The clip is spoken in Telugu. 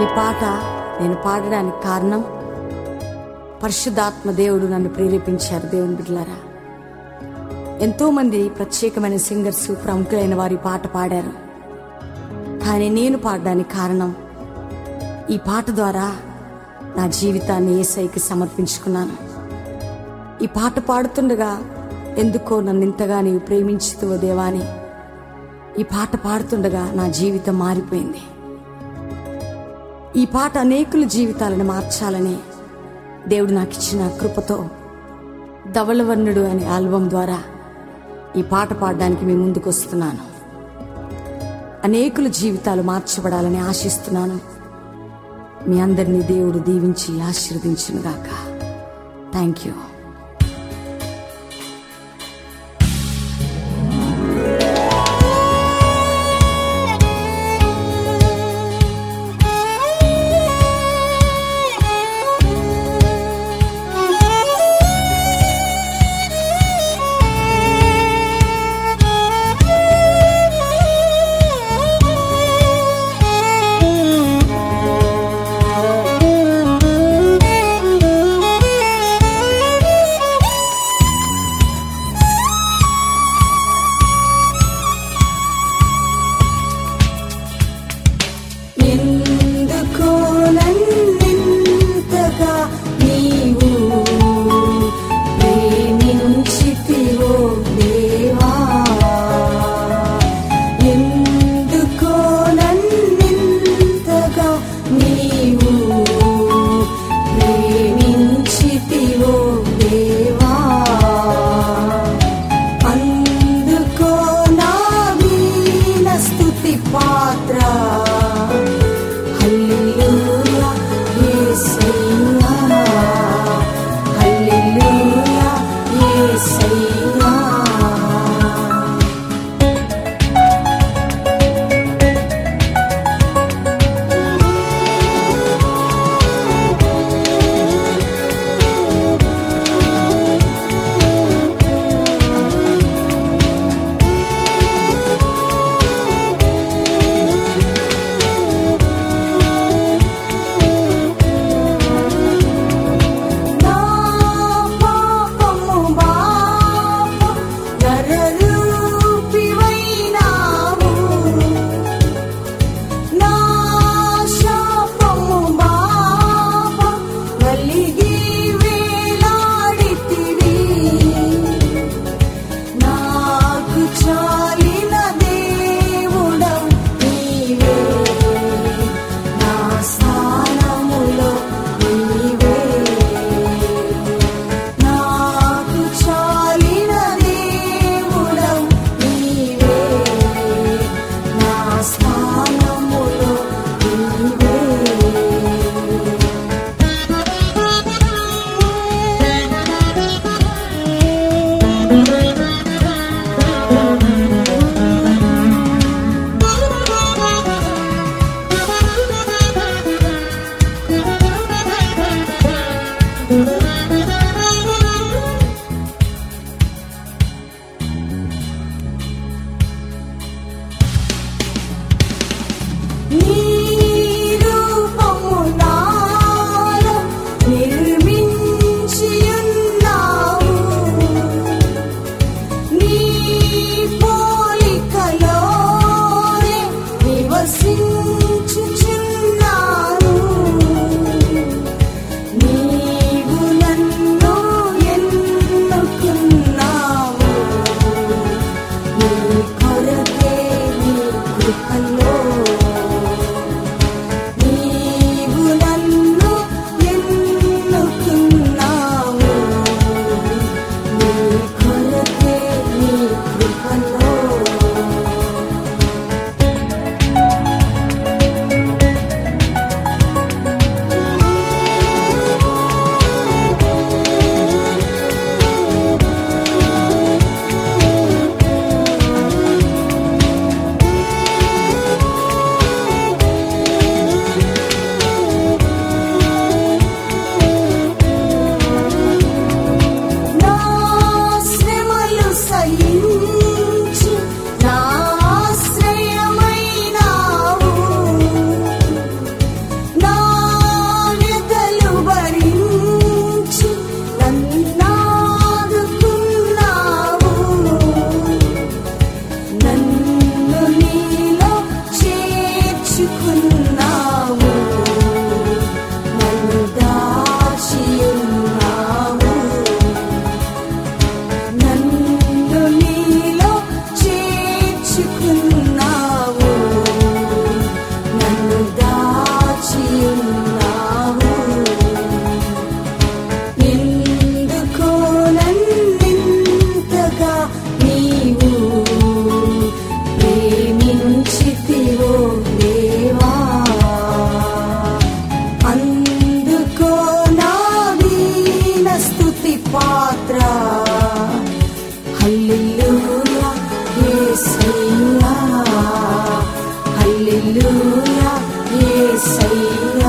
ఈ పాట నేను పాడడానికి కారణం పరిశుద్ధాత్మ దేవుడు నన్ను ప్రేరేపించారు దేవుని బిడ్డలారా ఎంతో మంది ప్రత్యేకమైన సింగర్స్ ప్రముఖులైన వారి పాట పాడారు కానీ నేను పాడడానికి కారణం ఈ పాట ద్వారా నా జీవితాన్ని ఏసైకి సమర్పించుకున్నాను ఈ పాట పాడుతుండగా ఎందుకో నన్ను ఇంతగా నీవు ప్రేమించుతూ దేవాని ఈ పాట పాడుతుండగా నా జీవితం మారిపోయింది ఈ పాట అనేకుల జీవితాలను మార్చాలని దేవుడు నాకు ఇచ్చిన కృపతో ధవళవర్ణుడు అనే ఆల్బం ద్వారా ఈ పాట పాడడానికి మీ ముందుకు వస్తున్నాను అనేకుల జీవితాలు మార్చబడాలని ఆశిస్తున్నాను మీ అందరినీ దేవుడు దీవించి ఆశీర్వదించునుగాక థ్యాంక్ యూ ఎందుకో నన్నింతగా నీవు ప్రేమించితివో దేవా ఎందుకో నన్నింతగా నీవు ప్రేమించితివో దేవా అందుకో నా వీణ స్తుతి పాత్ర హల్లెలూయా యేసయ్యా హల్లెలూయా యేసయ్యా నా పాపము బాపు నరరూపివైనావు నా శాపము బాప కలిగి వేలాడితివి నాకు చాలిన దేవుడవు నీవే నా స్థానములో నీవే నాకు చాలిన దేవుడవు నీవే నా స్థానములో నీవే నీ రూపము నాలో నిర్మించియున్నావు నీ పోలికలోనే నివసించుచున్నాను నీవు నన్ను ఎన్నుకున్నావు నీ కొరకే నీ కృపలో నీవు నన్ను ఎన్నుకున్నావు నీ కొరకే నీ కృపలో హల్లెలూయా యేసయ్యా